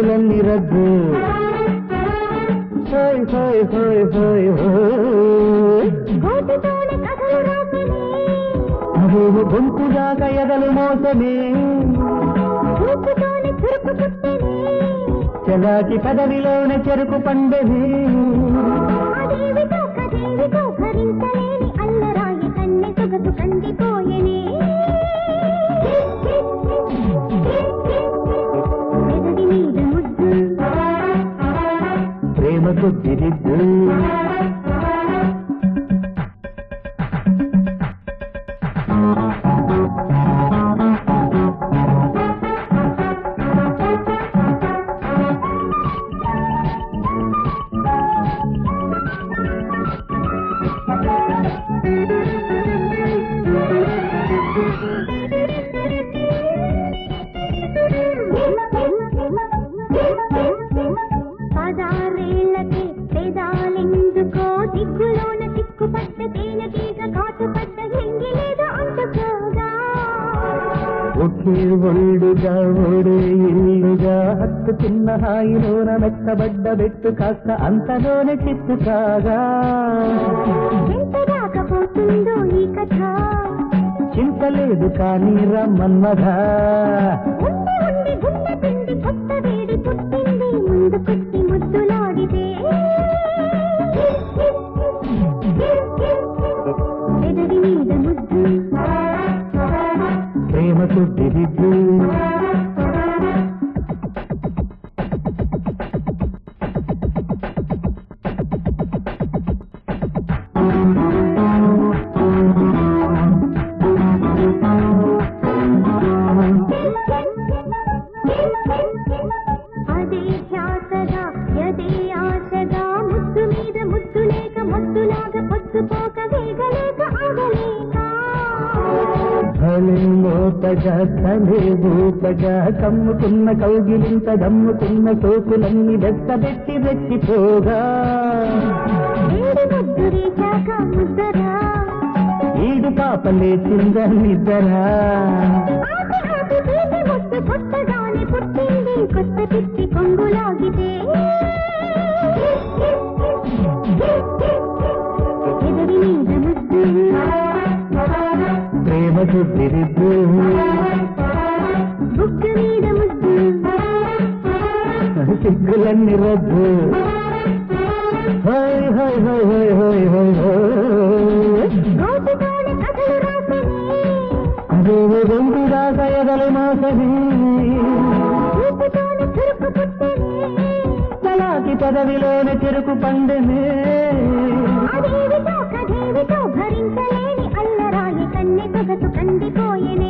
చెక్కులన్నీ రద్దు హోయ్ హోయ్ హోయ్ హోయ్ హోయ్ గోటితోనే కథలు రాసనే అవేవో గొంతుదాకా ఎదలు మోసమే చూపుతోనే చురుకు పుట్టనే చలాకి పదవిలోన చెరుకు పండవి అదేవిటో కదేవిటో భరించలేని అల్లరాయి కన్నె సొగసు కందిపోయెనే పెదవి మీద ముద్దు ప్రేమ కొద్దిరిద్దు పదారేళ్లకే పెదాలెందుకో దిక్కులోన చిక్కుపడ్డ తేనెటీగ కాటుపడ్డ ఎంగిలేదో అంటుకోగా ఒకే ఒళ్ళుగా ఓడే ఇల్లుగా హత్తుకున్న హాయిలోన మెత్తబడ్డ బెట్టు కాస్త అంతలోనే చిత్తు కాగా ఎంత రాకపోతుందో ఈ కథ చింతలేదు కానీ రమ్మన్మధా ఉండి ఉండి గుండె పిండి కొత్త వేడి పుట్టింది ముందుకొచ్చి ముద్దులాడితే పెదవి మీద ముద్దు ప్రేమ కొద్దిరిద్దు అదే ధ్యాసగా యదే ఆశగా ముద్దు మీద ముద్దు లేక ముద్దులాగా పొద్దుపోక వేగలేక ఆగలేక భలే మోతగా తలే ఊపగా కమ్ముకున్న కౌగిలింత దమ్ముకున్న సోకులన్నీ వెచ్చబెట్టి రెచ్చిపోగా వేడి ముద్దు రేచాక ముద్దరా ఈడు పాపలేచింద నిద్దరా ఆపి ఆపి తీపి ముద్దు కొత్తగానే పుట్టింది కొత్త తిప్పి కొంగులాగితే ఎదరి మీద ముద్దు ప్రేమ సుద్దిరిద్దు బుగ్గ మీద ముద్దు సిగ్గులన్నీ రద్దు హోయ్ హోయ్ హోయ్ హోయ్ హోయ్ హోయ్ హోయ్ గోటుతోనే కథలు రాసనే అదేవో రెండు దాకా ఎదలు మోసని చూపుతోనే చురుకు పుట్టనే తలాకి పదవిలోన చెరుకు పండెనే అదేవిటో కదేవిటో భరించలేని అల్లరాయి కన్నె సొగసు కందిపోయెనే